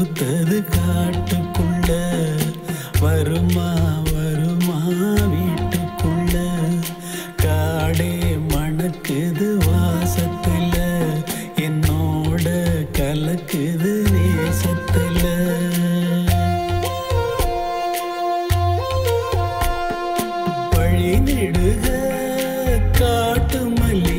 பூத்தது காட்டுக்குள்ள வருமா வருமா வீட்டுக்குள்ள காடே மணக்குது வாசத்துல என்னோட கலக்குது நேசத்துல வழி நெடுக காட்டு மல்லி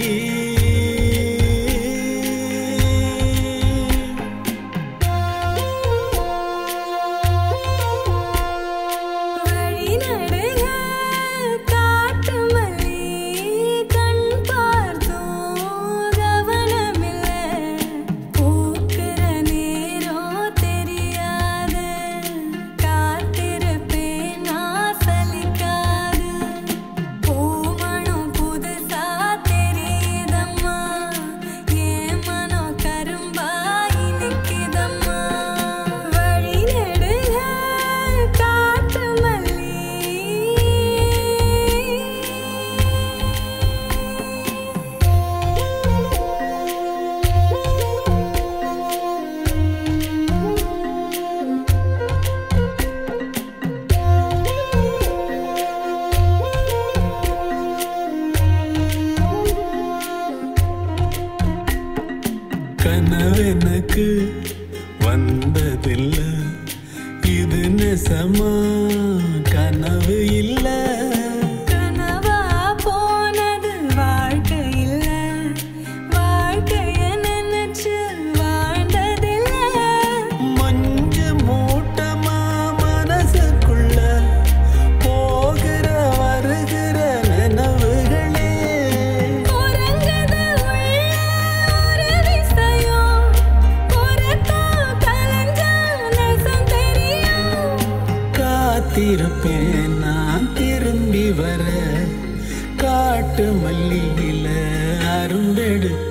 வழி நடுக காட்டு மல்லி கண் பார்த்தோம் கவனமில்ல பூக்கிற நேரம் தெரியாது காத்திருப்பேன் நான் சலிக்காது பூமணம் புதுசா தெரியுதம்மா என் மனம் கரும்பாய் நிற்கிதம்மா வழி நெடுக காட்டு மல்லி கனவெனக்கு வந்ததில்ல இது நெசமா கனவு இல்ல கனவா போனது வாழ்க்கை இல்ல வாழ்க்கைய நினைச்சு வாழ்ந்ததில்ல மஞ்சு மூட்டமா மனசுக்குள்ள போகிற வருகிற நினைவுகளே உறங்குது உள்ள ஒரு விஷயம் உறக்கம் கலைஞ்சா நேசம் தெரியும் காத்திருப்பேன் நான் திரும்பி வர காட்டு மல்லியில அரும்பெடுக்க